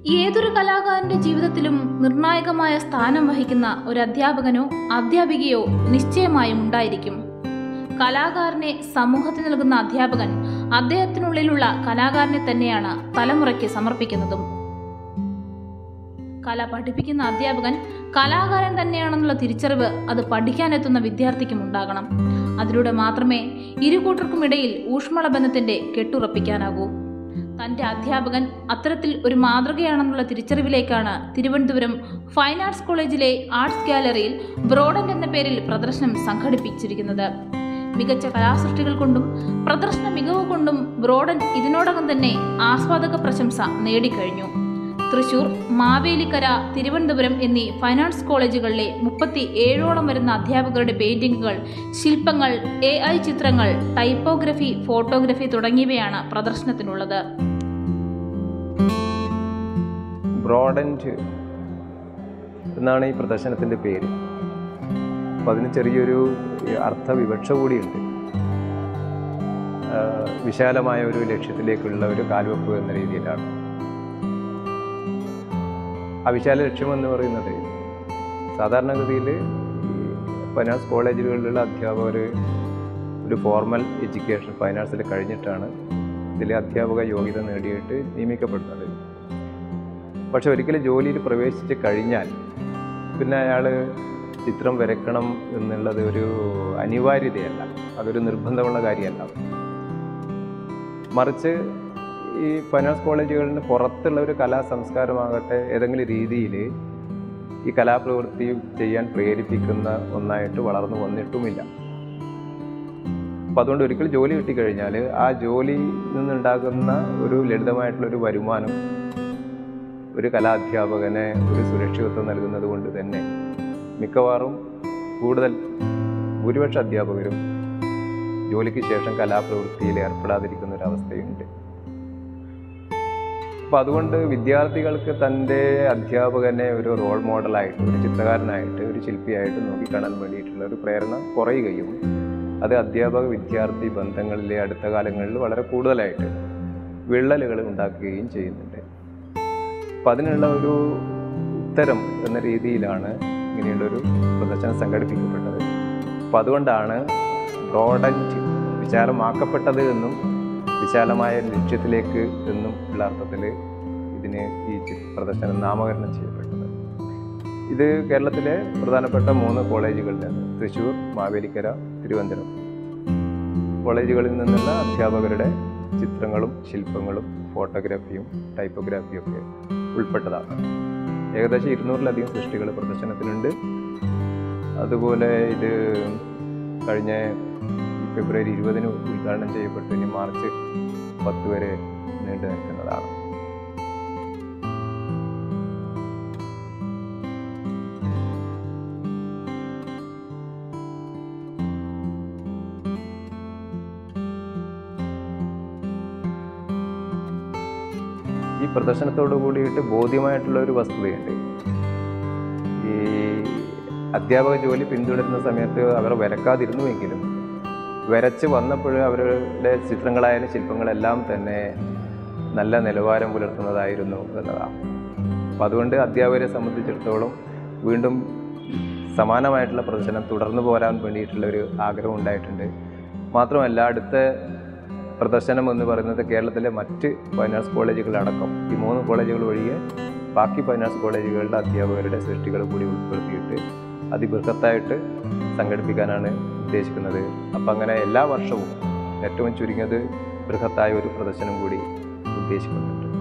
ഏതൊരു കലാകാരന്റെ ജീവിതത്തിലും നിർണായകമായ സ്ഥാനം വഹിക്കുന്ന ഒരു അധ്യാപകനോ അധ്യാപികയോ നിശ്ചയമായും ഉണ്ടായിരിക്കും കലാകാരനെ സമൂഹത്തിന് നൽകുന്ന അധ്യാപകൻ അദ്ദേഹത്തിനുള്ളിലുള്ള കലാകാരനെ തന്നെയാണ് തലമുറയ്ക്ക് സമർപ്പിക്കുന്നതും കല പഠിപ്പിക്കുന്ന അധ്യാപകൻ കലാകാരൻ തന്നെയാണെന്നുള്ള തിരിച്ചറിവ് അത് പഠിക്കാനെത്തുന്ന വിദ്യാർത്ഥിക്കും ഉണ്ടാകണം അതിലൂടെ മാത്രമേ ഇരു കൂട്ടർക്കുമിടയിൽ ഊഷ്മള ബന്ധത്തിന്റെ കെട്ടുറപ്പിക്കാനാകൂ തന്റെ അധ്യാപകൻ അത്തരത്തിൽ ഒരു മാതൃകയാണെന്നുള്ള തിരിച്ചറിവിലേക്കാണ് തിരുവനന്തപുരം ഫൈൻ ആർട്സ് കോളേജിലെ ആർട്സ് ഗാലറിയിൽ ബ്രോഡന്റ് എന്ന പേരിൽ പ്രദർശനം സംഘടിപ്പിച്ചിരിക്കുന്നത് മികച്ച കലാസൃഷ്ടികൾ കൊണ്ടും പ്രദർശന മികവ് കൊണ്ടും ബ്രോഡൻ ഇതിനോടകം തന്നെ ആസ്വാദക പ്രശംസ നേടിക്കഴിഞ്ഞു തൃശൂർ മാവേലിക്കര തിരുവനന്തപുരം എന്നീ ഫൈനാൻസ് കോളേജുകളിലെ മുപ്പത്തി ഏഴോളം വരുന്ന അധ്യാപകരുടെ പെയിന്റിങ്ങുകൾ ശില്പങ്ങൾ എ ഐ ചിത്രങ്ങൾ ടൈപ്പോഗ്രഫി ഫോട്ടോഗ്രഫി തുടങ്ങിയവയാണ് പ്രദർശനത്തിനുള്ളത് ബ്രോഡൻറ്റ് എന്നാണ് ഈ പ്രദർശനത്തിൻ്റെ പേര് അപ്പം അതിന് ചെറിയൊരു അർത്ഥവിവക്ഷ കൂടിയുണ്ട് ആ, വിശാലമായ ഒരു ലക്ഷ്യത്തിലേക്കുള്ള ഒരു കാൽവെപ്പ് എന്ന രീതിയിലാണ് ആ വിശാല ലക്ഷ്യമെന്ന് പറയുന്നത് സാധാരണഗതിയിൽ ഫൈനാൻസ് കോളേജുകളിലുള്ള അധ്യാപകർ ഒരു ഫോർമൽ എഡ്യൂക്കേഷൻ ഫൈനാൻസിൽ കഴിഞ്ഞിട്ടാണ് ഇതിലെ അധ്യാപക യോഗ്യത നേടിയിട്ട് നിയമിക്കപ്പെടുന്നത് പക്ഷെ ഒരിക്കലും ജോലിയിൽ പ്രവേശിച്ച് കഴിഞ്ഞാൽ പിന്നെ അയാൾ ചിത്രം വരയ്ക്കണം എന്നുള്ളത് ഒരു അനിവാര്യതയല്ല അതൊരു നിർബന്ധമുള്ള കാര്യമല്ല മറിച്ച് ഈ ഫൈനാൻസ് കോളേജുകളിന് പുറത്തുള്ള ഒരു കലാ സംസ്കാരമാകട്ടെ ഏതെങ്കിലും രീതിയിൽ ഈ കലാപ്രവൃത്തി ചെയ്യാൻ പ്രേരിപ്പിക്കുന്ന ഒന്നായിട്ട് വളർന്നു വന്നിട്ടുമില്ല അപ്പം അതുകൊണ്ട് ഒരിക്കൽ ജോലി കിട്ടിക്കഴിഞ്ഞാൽ ആ ജോലിയിൽ നിന്നുണ്ടാകുന്ന ഒരു ലളിതമായിട്ടുള്ള ഒരു വരുമാനം ഒരു കലാധ്യാപകന് ഒരു സുരക്ഷിതത്വം നൽകുന്നത് കൊണ്ട് തന്നെ മിക്കവാറും കൂടുതൽ ഭൂരിപക്ഷ അധ്യാപകരും ജോലിക്ക് ശേഷം കലാപ്രവൃത്തിയിൽ ഏർപ്പെടാതിരിക്കുന്ന ഒരു അവസ്ഥയുണ്ട് അപ്പം അതുകൊണ്ട് വിദ്യാർത്ഥികൾക്ക് തൻ്റെ അധ്യാപകനെ ഒരു റോൾ മോഡലായിട്ട് ഒരു ചിത്രകാരനായിട്ട് ഒരു ശില്പിയായിട്ട് നോക്കിക്കാണാൻ വേണ്ടിയിട്ടുള്ള ഒരു പ്രേരണ കുറയുകയും അത് അധ്യാപക വിദ്യാർത്ഥി ബന്ധങ്ങളിലെ അടുത്ത കാലങ്ങളിൽ വളരെ കൂടുതലായിട്ട് വിള്ളലുകൾ ഉണ്ടാക്കുകയും ചെയ്യുന്നുണ്ട് അപ്പം അതിനുള്ള ഒരു ഉത്തരം എന്ന രീതിയിലാണ് ഇങ്ങനെയുള്ളൊരു പ്രദർശനം സംഘടിപ്പിക്കപ്പെട്ടത് അപ്പം അതുകൊണ്ടാണ് ബ്രോഡൻറ്റ് വിശാലമാക്കപ്പെട്ടത് എന്നും വിശാലമായ ലക്ഷ്യത്തിലേക്ക് എന്നും ഉള്ള അർത്ഥത്തിൽ ഇതിന് ഈ ചി- പ്രദർശനം നാമകരണം ചെയ്യപ്പെട്ടത് ഇത് കേരളത്തിലെ പ്രധാനപ്പെട്ട മൂന്ന് കോളേജുകളിലാണ് തൃശ്ശൂർ മാവേലിക്കര തിരുവനന്തപുരം കോളേജുകളിൽ നിന്നുള്ള അധ്യാപകരുടെ ചിത്രങ്ങളും ശില്പങ്ങളും ഫോട്ടോഗ്രാഫിയും ടൈപ്പോഗ്രാഫിയും ഒക്കെ ഉൾപ്പെട്ടതാണ് ഏകദേശം ഇരുന്നൂറിലധികം സൃഷ്ടികൾ പ്രദർശനത്തിനുണ്ട് അതുപോലെ ഇത് കഴിഞ്ഞ ഫെബ്രുവരി ഇരുപതിന് ഉദ്ഘാടനം ചെയ്യപ്പെട്ടു ഇനി മാർച്ച് പത്ത് വരെ നീണ്ടു നിൽക്കുന്നതാണ് ഈ പ്രദർശനത്തോട് കൂടിയിട്ട് ബോധ്യമായിട്ടുള്ള ഒരു വസ്തുതയുണ്ട് ഈ അധ്യാപക ജോലി പിന്തുടരുന്ന സമയത്ത് അവർ വരക്കാതിരുന്നുവെങ്കിലും വരച്ച് വന്നപ്പോൾ അവരുടെ ചിത്രങ്ങളായാലും ശില്പങ്ങളെല്ലാം തന്നെ നല്ല നിലവാരം പുലർത്തുന്നതായിരുന്നു എന്നതാണ് അപ്പം അതുകൊണ്ട് അധ്യാപകരെ സംബന്ധിച്ചിടത്തോളം വീണ്ടും സമാനമായിട്ടുള്ള പ്രദർശനം തുടർന്നു പോരാൻ വേണ്ടിയിട്ടുള്ള ഒരു ആഗ്രഹം ഉണ്ടായിട്ടുണ്ട് മാത്രമല്ല അടുത്ത പ്രദർശനം എന്ന് പറയുന്നത് കേരളത്തിലെ മറ്റ് ഫൈനാൻസ് കോളേജുകളടക്കം ഈ മൂന്ന് കോളേജുകൾ ഒഴികെ ബാക്കി ഫൈനാൻസ് കോളേജുകളുടെ അധ്യാപകരുടെ സൃഷ്ടികൾ കൂടി ഉൾപ്പെടുത്തിയിട്ട് അതിബൃഹത്തായിട്ട് സംഘടിപ്പിക്കാനാണ് ഉദ്ദേശിക്കുന്നത് അപ്പം അങ്ങനെ എല്ലാ വർഷവും ഏറ്റവും ചുരുങ്ങിയത് ബൃഹത്തായ ഒരു പ്രദർശനം കൂടി ഉദ്ദേശിക്കുന്നുണ്ട്